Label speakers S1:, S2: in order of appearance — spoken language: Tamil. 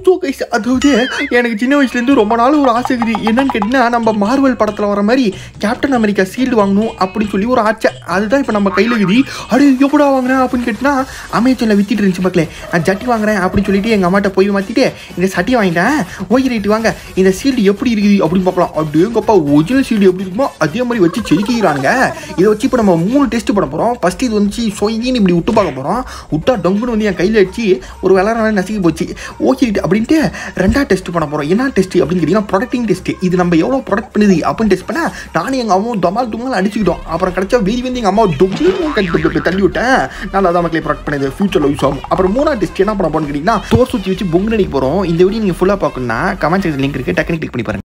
S1: ஸோ கைஸ் அதாவது எனக்கு சின்ன வயசுலேருந்து ரொம்ப நாள் ஒரு ஆசை இருக்குது என்னன்னு கேட்டிங்கன்னா நம்ம மார்வல் படத்தில் வர மாதிரி கேப்டன் அமெரிக்கா சீல்டு வாங்கணும் அப்படின்னு சொல்லி ஒரு ஆச்சை அதுதான் இப்போ நம்ம கையில் இருக்குது அடு எப்படா வாங்குறேன் அப்படின்னு கேட்டினா அமேசானில் வித்திட்டு இருந்துச்சு மக்களே நான் ஜட்டி வாங்குறேன் அப்படின்னு சொல்லிட்டு எங்கள் அம்மாட்ட போய் மாற்றிட்டு இந்த சட்டி வாங்கிட்டேன் ஓகே ரைட்டு வாங்க இந்த சீல்டு எப்படி இருக்குது அப்படின்னு பார்க்கலாம் அப்படியேங்கப்பா ஒரிஜினல் சீல்டு எப்படி இருக்குமோ அதே மாதிரி வச்சு செதுக்கிறானுங்க இதை வச்சு இப்போ நம்ம மூணு டெஸ்ட் பண்ண போகிறோம் ஃபஸ்ட்டு இது வந்து சொயின்னு இப்படி விட்டு பார்க்க போகிறோம் விட்டா டொங்குன்னு வந்து என் கையில் அடிச்சு ஒரு விளாட நசுக்கி போச்சு ஓகே அப்படின்ட்டு ரெண்டாவது டெஸ்ட் பண்ண போகிறோம் என்ன டெஸ்ட் அப்படின்னு கேட்டிங்கன்னா ப்ரொடக்டிங் டெஸ்ட் இது நம்ம எவ்வளோ ப்ரொடக்ட் பண்ணுது அப்படின்னு டெஸ்ட் பண்ணால் நானும் எங்கள் அம்மாவும் தமால் துமால் அடிச்சுக்கிட்டோம் அப்புறம் கிடச்சா வீதி வந்து எங்கள் அம்மா டொம்பு தள்ளி விட்டேன் நான் அதான் மக்களே ப்ரொடக்ட் பண்ணது ஃபியூச்சரில் யூஸ் ஆகும் அப்புறம் மூணாவது டெஸ்ட் என்ன பண்ண போகிறோம்னு கேட்டிங்கன்னா தோர் சுற்றி வச்சு பொங்கல் அடிக்க போகிறோம் இந்த வீடியோ நீங்கள் ஃபுல்லாக பார்க்கணும்னா கமெண்ட் செக்ஷன் லிங்க் இருக்குது டக்குனு கிளிக் பண்ணி பாருங்க